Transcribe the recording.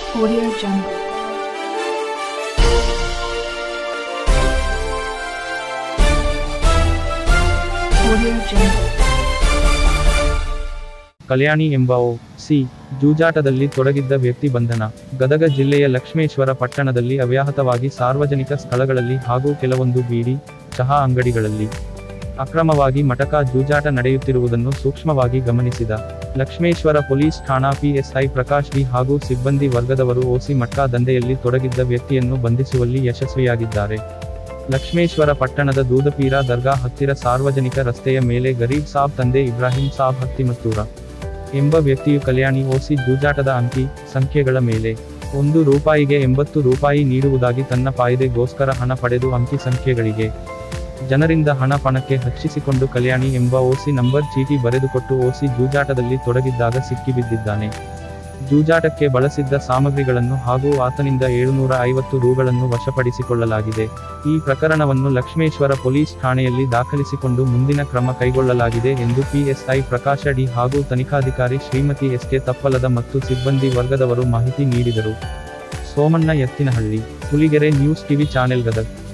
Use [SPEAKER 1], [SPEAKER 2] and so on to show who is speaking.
[SPEAKER 1] Audio Jungle. Audio Jungle.
[SPEAKER 2] ಕಲ್ಯಾಣಿ ಎಂಬ O C ಜೂಜಾಟದಲ್ಲಿ ತೊಡಗಿದ್ದ ವ್ಯಕ್ತಿ ಬಂಧನ ಗದಗ ಜಿಲ್ಲೆಯ ಲಕ್ಷ್ಮೇಶ್ವರ ಪಟ್ಟಣದಲ್ಲಿ ಅವ್ಯಾಹತವಾಗಿ ಸಾರ್ವಜನಿಕ ಸ್ಥಳಗಳಲ್ಲಿ ಹಾಗೂ ಕೆಲವೊಂದು ಬೀಡಿ ಚಹಾ ಅಂಗಡಿಗಳಲ್ಲಿ ಅಕ್ರಮವಾಗಿ ಮಟಕ ಜೂಜಾಟ ನಡೆಯುತ್ತಿರುವುದನ್ನು ಸೂಕ್ಷ್ಮವಾಗಿ ಗಮನಿಸಿದ ಲಕ್ಷ್ಮೇಶ್ವರ ಪೊಲೀಸ್ ಠಾಣಾ ಪಿಎಸ್ಐ ಪ್ರಕಾಶ್ ಡಿ ಹಾಗೂ ಸಿಬ್ಬಂದಿ ವರ್ಗದವರು ಓಸಿ ಮಟ್ಕಾ ದಂಧೆಯಲ್ಲಿ ತೊಡಗಿದ್ದ ವ್ಯಕ್ತಿಯನ್ನು ಬಂಧಿಸುವಲ್ಲಿ ಯಶಸ್ವಿಯಾಗಿದ್ದಾರೆ ಲಕ್ಷ್ಮೇಶ್ವರ ಪಟ್ಟಣದ ದೂದಪೀರ ದರ್ಗಾ ಹತ್ತಿರ ಸಾರ್ವಜನಿಕ ರಸ್ತೆಯ ಮೇಲೆ ಗರೀಬ್ ಸಾಬ್ ತಂದೆ ಇಬ್ರಾಹಿಂ ಸಾಬ್ ಹತ್ತಿಮತ್ತೂರ ಎಂಬ ವ್ಯಕ್ತಿಯು ಕಲ್ಯಾಣಿ ಓಸಿ ಜೂಜಾಟದ ಅಂಕಿ ಸಂಖ್ಯೆಗಳ ಮೇಲೆ ಒಂದು ರೂಪಾಯಿಗೆ ಎಂಬತ್ತು ರೂಪಾಯಿ ನೀಡುವುದಾಗಿ ತನ್ನ ಫಾಯಿದೆಗೋಸ್ಕರ ಹಣ ಪಡೆದು ಅಂಕಿ ಸಂಖ್ಯೆಗಳಿಗೆ ಜನರಿಂದ ಹಣ ಪಣಕ್ಕೆ ಹಚ್ಚಿಸಿಕೊಂಡು ಕಲ್ಯಾಣಿ ಎಂಬ ಓಸಿ ನಂಬರ್ ಚೀಟಿ ಬರೆದುಕೊಟ್ಟು ಓಸಿ ಜೂಜಾಟದಲ್ಲಿ ತೊಡಗಿದ್ದಾಗ ಸಿಕ್ಕಿಬಿದ್ದಿದ್ದಾನೆ ಜೂಜಾಟಕ್ಕೆ ಬಳಸಿದ್ದ ಸಾಮಗ್ರಿಗಳನ್ನು ಹಾಗೂ ಆತನಿಂದ ಏಳುನೂರ ಐವತ್ತು ರೂಗಳನ್ನು ವಶಪಡಿಸಿಕೊಳ್ಳಲಾಗಿದೆ ಈ ಪ್ರಕರಣವನ್ನು ಲಕ್ಷ್ಮೇಶ್ವರ ಪೊಲೀಸ್ ಠಾಣೆಯಲ್ಲಿ ದಾಖಲಿಸಿಕೊಂಡು ಮುಂದಿನ ಕ್ರಮ ಕೈಗೊಳ್ಳಲಾಗಿದೆ ಎಂದು ಪಿಎಸ್ಐ ಪ್ರಕಾಶ ಡಿ ಹಾಗೂ ತನಿಖಾಧಿಕಾರಿ ಶ್ರೀಮತಿ ಎಸ್ಕೆ ತಪ್ಪಲದ ಮತ್ತು ಸಿಬ್ಬಂದಿ ವರ್ಗದವರು ಮಾಹಿತಿ ನೀಡಿದರು Somanna Ettinahalli Huligere news TV channel Gadag